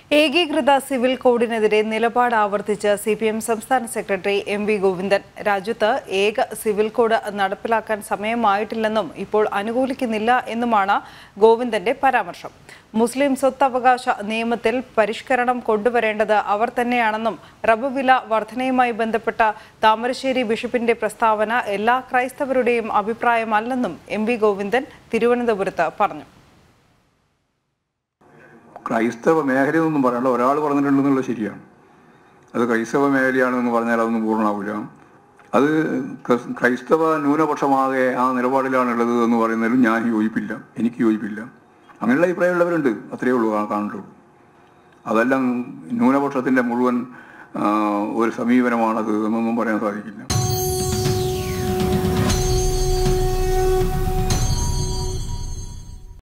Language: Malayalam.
ഏകീകൃത സിവിൽ കോഡിനെതിരെ നിലപാട് ആവർത്തിച്ച് സി പി എം സംസ്ഥാന സെക്രട്ടറി എം വി ഗോവിന്ദൻ രാജ്യത്ത് ഏക സിവിൽ കോഡ് നടപ്പിലാക്കാൻ സമയമായിട്ടില്ലെന്നും ഇപ്പോൾ അനുകൂലിക്കുന്നില്ല എന്നുമാണ് ഗോവിന്ദന്റെ പരാമർശം മുസ്ലിം സ്വത്തവകാശ നിയമത്തിൽ പരിഷ്കരണം കൊണ്ടുവരേണ്ടത് അവർ തന്നെയാണെന്നും റബ്ബ് വില വർധനയുമായി ബന്ധപ്പെട്ട താമരശ്ശേരി ബിഷപ്പിന്റെ പ്രസ്താവന എല്ലാ ക്രൈസ്തവരുടെയും അഭിപ്രായമല്ലെന്നും എം വി ഗോവിന്ദൻ തിരുവനന്തപുരത്ത് പറഞ്ഞു ക്രൈസ്തവ മേഖലയെന്നൊന്നും പറയണ്ട ഒരാൾ പറഞ്ഞിട്ടുണ്ടെന്നുള്ളത് ശരിയാണ് അത് ക്രൈസ്തവ മേഖലയാണെന്ന് പറഞ്ഞാൽ അതൊന്നും പൂർണ്ണമാവില്ല അത് ക്രിസ്- ക്രൈസ്തവ ന്യൂനപക്ഷമാകെ ആ നിലപാടിലാണുള്ളത് എന്ന് പറയുന്നതിലും ഞാൻ യോജിപ്പില്ല എനിക്ക് യോജിപ്പില്ല അങ്ങനെയുള്ള അഭിപ്രായമുള്ളവരുണ്ട് അത്രയേ ഉള്ളൂ ആ കാണുള്ളൂ അതെല്ലാം ന്യൂനപക്ഷത്തിൻ്റെ മുഴുവൻ ആ, ഒരു സമീപനമാണത് എന്നൊന്നും പറയാൻ സാധിക്കില്ല